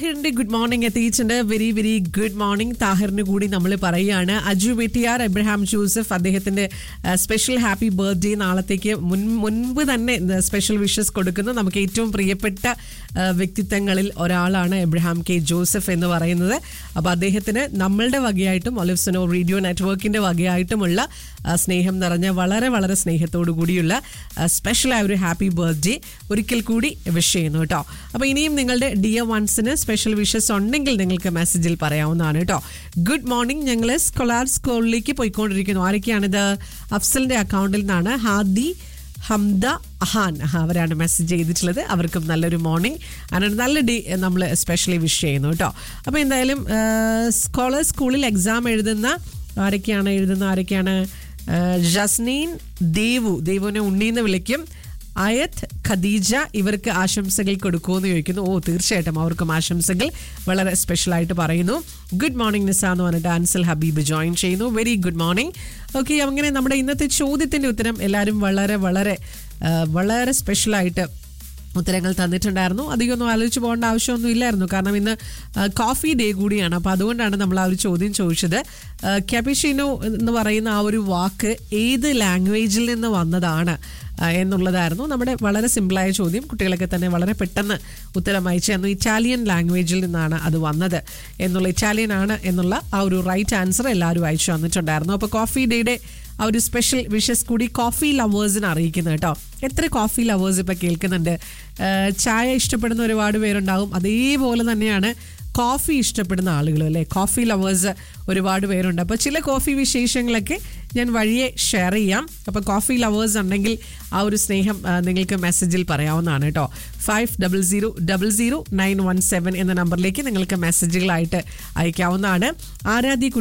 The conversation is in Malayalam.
താഹിറിന്റെ ഗുഡ് മോർണിംഗ് എത്തിയിട്ടുണ്ട് വെരി വെരി ഗുഡ് മോർണിംഗ് താഹിറിന് കൂടി നമ്മൾ പറയുകയാണ് അജു വെട്ടിയാർ എബ്രഹാം ജോസഫ് അദ്ദേഹത്തിന്റെ സ്പെഷ്യൽ ഹാപ്പി ബർത്ത്ഡേ നാളത്തേക്ക് മുൻ മുൻപ് തന്നെ സ്പെഷ്യൽ വിഷസ് കൊടുക്കുന്നു നമുക്ക് ഏറ്റവും പ്രിയപ്പെട്ട ആ, വ്യക്തിത്വങ്ങളിൽ ഒരാളാണ് എബ്രഹാം കെ ജോസഫ് എന്ന് പറയുന്നത് അപ്പോൾ അദ്ദേഹത്തിന് നമ്മളുടെ വകയായിട്ടും ഒലിവ്സനോ റേഡിയോ നെറ്റ്വർക്കിന്റെ വകയായിട്ടുമുള്ള ആ, സ്നേഹം നിറഞ്ഞ വളരെ വളരെ സ്നേഹത്തോടു കൂടിയുള്ള സ്പെഷ്യലായ ഒരു ഹാപ്പി ബർത്ത്ഡേ ഒരിക്കൽ കൂടി വിഷ് ചെയ്യുന്നു കേട്ടോ അപ്പോൾ ഇനിയും നിങ്ങളുടെ ഡിയർ വൺസിന് സ്പെഷ്യൽ വിഷസ് ഉണ്ടെങ്കിൽ നിങ്ങൾക്ക് മെസ്സേജിൽ പറയാവുന്നതാണ് കേട്ടോ ഗുഡ് മോർണിംഗ് ഞങ്ങൾ സ്കൊളാർ സ്കൂളിലേക്ക് പോയിക്കൊണ്ടിരിക്കുന്നു ആരൊക്കെയാണിത് അഫ്സലിന്റെ അക്കൗണ്ടിൽ നിന്നാണ് ഹാദി ഹംദ അഹാൻ ആഹാ, അവരാണ് മെസ്സേജ് ചെയ്തിട്ടുള്ളത് അവർക്കും നല്ലൊരു മോർണിംഗ് അങ്ങനെ നല്ല ഡേ നമ്മൾ സ്പെഷ്യലി വിഷ് ചെയ്യുന്നു കേട്ടോ അപ്പോൾ എന്തായാലും സ്കോളർ സ്കൂളിൽ എക്സാം എഴുതുന്ന ആരൊക്കെയാണ് എഴുതുന്ന ആരൊക്കെയാണ് ആ, ജസ്നീൻ ദേവു ദേവുവിനെ ഉണ്ണീന്ന് വിളിക്കും അയത്ത് ഖദീജ ഇവർക്ക് ആശംസകൾ കൊടുക്കുമെന്ന് ചോദിക്കുന്നു ഓ തീർച്ചയായിട്ടും അവർക്കും ആശംസകൾ വളരെ സ്പെഷ്യലായിട്ട് പറയുന്നു ഗുഡ് മോർണിംഗ് നിസ എന്ന് പറഞ്ഞിട്ട് അൻസൽ ഹബീബ് ജോയിൻ ചെയ്യുന്നു വെരി ഗുഡ് മോർണിംഗ് ഓക്കെ അങ്ങനെ നമ്മുടെ ഇന്നത്തെ ചോദ്യത്തിന്റെ ഉത്തരം എല്ലാവരും വളരെ വളരെ ആ, വളരെ സ്പെഷ്യലായിട്ട് ഉത്തരങ്ങൾ തന്നിട്ടുണ്ടായിരുന്നു അധികമൊന്നും ആലോചിച്ച് പോകേണ്ട ആവശ്യമൊന്നും ഇല്ലായിരുന്നു കാരണം ഇന്ന് ആ, കോഫി ഡേ കൂടിയാണ് അപ്പോൾ അതുകൊണ്ടാണ് നമ്മൾ ആ ഒരു ചോദ്യം ചോദിച്ചത് ക്യാപിഷിനോ എന്ന് പറയുന്ന ആ ഒരു വാക്ക് ഏത് ലാംഗ്വേജിൽ നിന്ന് വന്നതാണ് ആ, എന്നുള്ളതായിരുന്നു നമ്മുടെ വളരെ സിമ്പിളായ ചോദ്യം കുട്ടികളൊക്കെ തന്നെ വളരെ പെട്ടെന്ന് ഉത്തരം അയച്ചു തന്നു ഇറ്റാലിയൻ ലാംഗ്വേജിൽ നിന്നാണ് അത് വന്നത് എന്നുള്ള ഇറ്റാലിയൻ ആണ് എന്നുള്ള ആ ഒരു റൈറ്റ് ആൻസർ എല്ലാവരും അയച്ചു തന്നിട്ടുണ്ടായിരുന്നു അപ്പോൾ കോഫി ഡേയുടെ ആ ഒരു സ്പെഷ്യൽ വിഷസ് കൂടി കോഫി ലവേഴ്സിന് അറിയിക്കുന്നത് കേട്ടോ എത്ര കോഫി ലവേഴ്സ് ഇപ്പം കേൾക്കുന്നുണ്ട് ആ, ചായ ഇഷ്ടപ്പെടുന്ന ഒരുപാട് പേരുണ്ടാവും അതേപോലെ തന്നെയാണ് കോഫി ഇഷ്ടപ്പെടുന്ന ആളുകൾ അല്ലേ കോഫി ലവേഴ്സ് ഒരുപാട് പേരുണ്ട് അപ്പോൾ ചില കോഫി വിശേഷങ്ങളൊക്കെ ഞാൻ വഴിയെ ഷെയർ ചെയ്യാം അപ്പോൾ കോഫി ലവേഴ്സ് ഉണ്ടെങ്കിൽ ആ ഒരു സ്നേഹം ആ, നിങ്ങൾക്ക് മെസ്സേജിൽ പറയാവുന്നതാണ് കേട്ടോ five double zero double zero nine one seven എന്ന നമ്പറിലേക്ക് നിങ്ങൾക്ക് മെസ്സേജുകളായിട്ട് അയക്കാവുന്നതാണ് ആരാധി